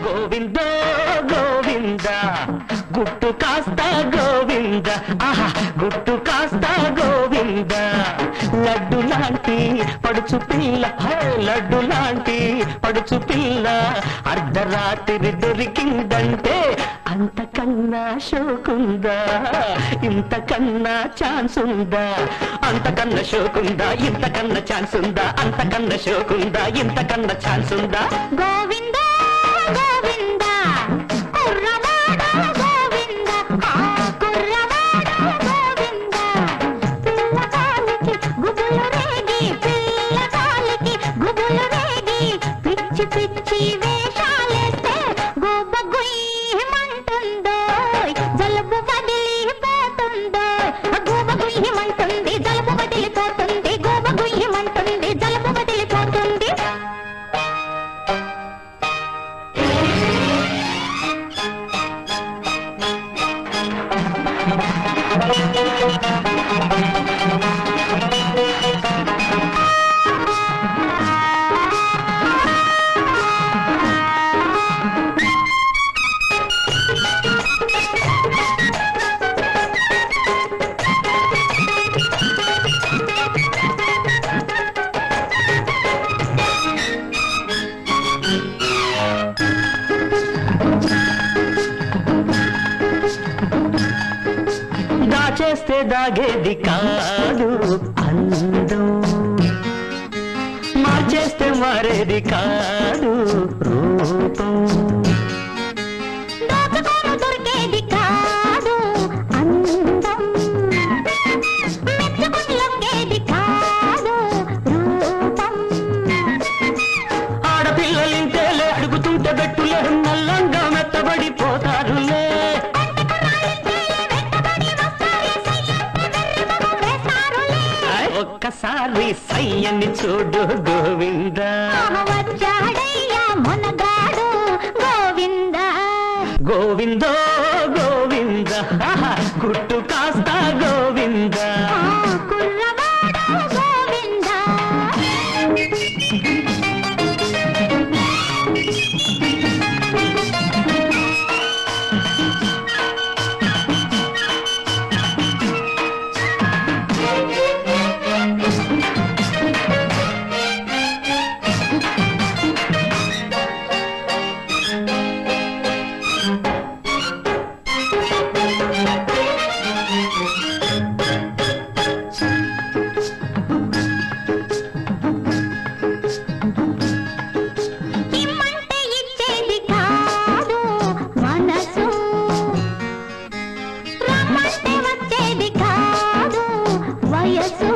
గోవింద గోవింద గుట్టు కాస్త గోవింద ఆహా గుట్టు కాస్త గోవింద లడ్డు లాంటి పడుచు పిల్ల హే, లడ్డు లాంటి పడుచు పిల్ల అర్ధరాత్రి దొరికిందంటే అంతకన్నా షోకుందా ఇంతకన్నా ఛాన్స్ ఉందా అంతకన్నా షోకుందా ఇంతకన్నా ఛాన్స్ ఉందా అంతకన్నా షోకుందా ఇంతకన్నా ఛాన్స్ ఉందా గోవింద గోవింద కుర్రవాడ గోవింద ఆ కుర్రవాడ గోవింద పిల్లకాలికి గుబులు రేగి పిల్లకాలికి గుబులు రేగి పిచ్చి పిచ్చి వేషాలేస్తే గోబ గుయ్యమంటుందో జలుబు వదిలిపోతుందో గోబ గుయ్యమంటుంది జలుబు వదిలిపోతుంది గోబ గుయ్యమంటుంది జలుబు వదిలిపోతుంది దాచేస్తే దాగేది కాదు అందం మార్చేస్తే మారేది కాదు రూపం దోచుకోను దొరికేది కాదు అందం మెచ్చుకొని లొంగేది కాదు రూపం ఆడపిల్లలింతేలే అడుగుతుంటే బెట్టులే నల్లంగా మెత్తబడిపోతారులే ఆయ్, ఒక్కసారి సయ్యని చూడు గోవింద వచ్చాడయ్యా మునగాడు గోవింద గోవిందో గోవింద ఆహా, గుట్టు కాస్త గోవింద ఆ కుర్రవాడు గోవింద ఇమ్మంటే ఇచ్చేది కాదు మనసు రమ్మంటే వచ్చేది కాదు వయసు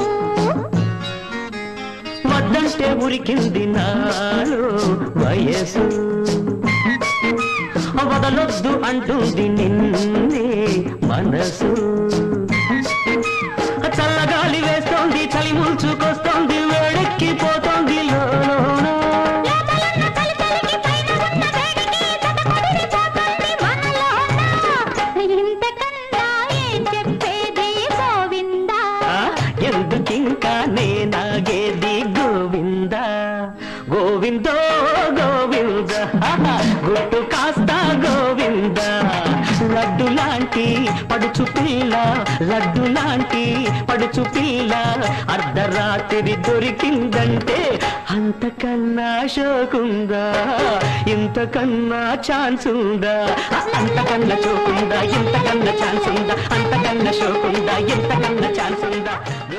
వద్దంటే ఉరికింది నాలో వయసు వదలొద్దు అంటుంది నిన్నే మనసు చల్లగాలి వేస్తోంది చలి ముంచుకొస్తోంది వేడెక్కిపోతోంది లోలోన లోపలున్న చలిచలికి పైన ఉన్న వేడికి జతకుదిరిపోతుంది మనలోన. ఇంతకన్నా ఏం చెప్పేది గోవిందా ఆ, ఎందుకింకా నేనాగేది గోవింద గోవిందో గోవింద ఆహా, గుట్టు కాస్త గోవింద లడ్డు లాంటి పడుచు పిల్ల లడ్డు లాంటి పడుచు పిల్ల అర్ధరాత్రి దొరికిందంటే అంతకన్నా షోకుందా ఇంతకన్నా ఛాన్స్ ఉందా అంతకన్నా షోకుందా ఇంతకన్నా ఛాన్స్ ఉందా అంతకన్నా షోకుందా ఇంతకన్నా ఛాన్స్ ఉందా